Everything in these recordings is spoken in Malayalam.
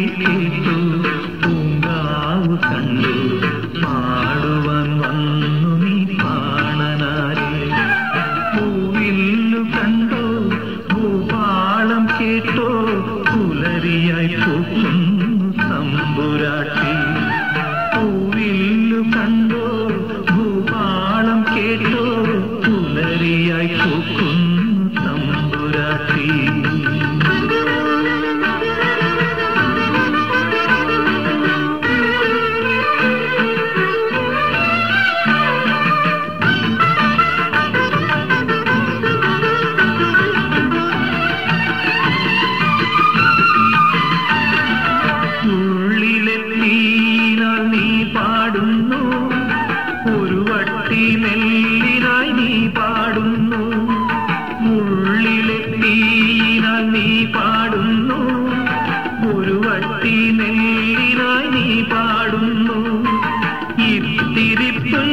പൂവിളി കേട്ടു പൂങ്കാവ് കണ്ടു പാടുവാൻ വന്നു നീ പാണനാരെ പൂവില്ലു കണ്ടോ ഭൂപാളം കേട്ടോ പുലരിയായി പൂക്കുന്നു തമ്പുരാട്ടി പൂവില്ലു കണ്ടോ ഭൂപാളം കേട്ടോ പുലരിയായി പൂക്കുന്നു തമ്പുരാട്ടി ഉള്ളിലെത്തിനാൽ നീ പാടുന്നു ഒരു വട്ടി നെല്ലിനായി നീ പാടുന്നു ഉള്ളിലെത്തിനാൽ നീ പാടുന്നു ഒരു വട്ടി നെല്ലിനായി നീ പാടുന്നു ഇത്തിരി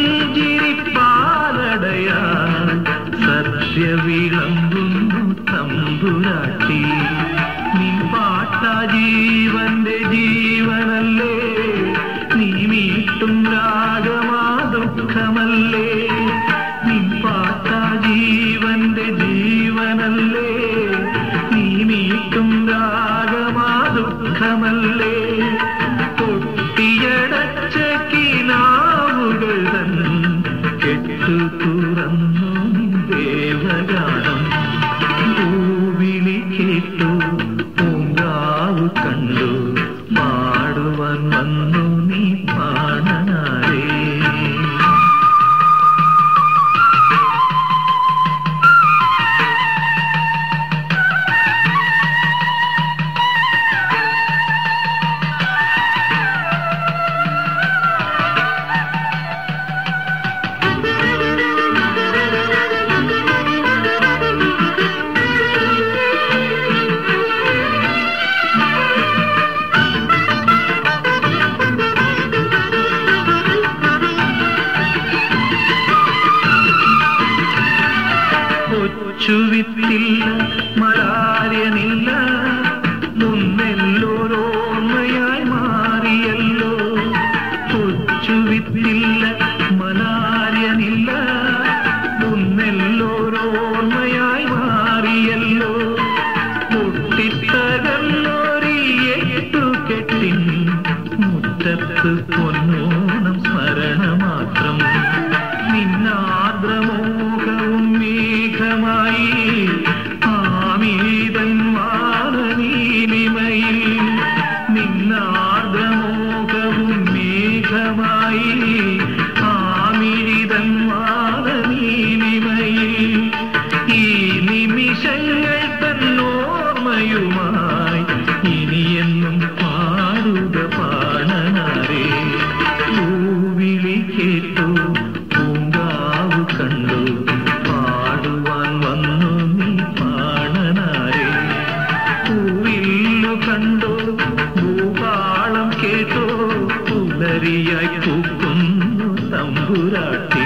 പുഞ്ചിരിപ്പാലടയാൻ സത്യവിളമ്പുന്നു തമ്പുരാട്ടി നീ പാട്ട ജീവന്റെ ജീവനല്ലേ നീ മീട്ടും രാഗമാ ദുഃഖമല്ലേ നീ പാട്ട ജീവന്റെ ജീവനല്ലേ നീ മീട്ടും രാഗമാ ദുഃഖമല്ലേ പൊട്ടിയടച്ച കിനാവുകൾ തൻ കെട്ടു തുറന്നു നിൻ ദേവഗാനം പൂവിളി കേട്ടു പൂങ്കാവ് കണ്ടു പാടുവാൻ വന്നു നീ പാടനാരേ കൊച്ചുവിത്തില്ല മലാര്യനില്ല മുന്നെല്ലോരോർമ്മയായി മാറിയല്ലോ കൊച്ചുവിത്തില്ല മലാര്യനില്ല മുന്നെല്ലോരോർമ്മയായി മാറിയല്ലോ മുട്ടിത്തകർന്നോരിയേറ്റു കെട്ടിൻ മുറ്റത്ത് പൊന്നോണം സ്മരണ മാത്രം നിന്നാദ്രമോഹവും മേഘമായി ആമീതൻ വാനനീലിമയിൽ നിന്നാദ്രമോഹവും മേഘമായി ആമിരിതൻ വാനനീലിമയിൽ ഈ നിമിഷങ്ങൾ തന്നോർമ്മയുമായി ഇനിയെന്നും പാടുക പാണനാരേ പൂവിളി കേട്ടു പൂങ്കാവ് കണ്ടു പാടുവാൻ വന്നു നീ പാണനാരേ പൂവില്ലു കണ്ടു ഭൂപാളം കേട്ടോ പുലരിയായി പൂക്കുന്നു തമ്പുരാട്ടി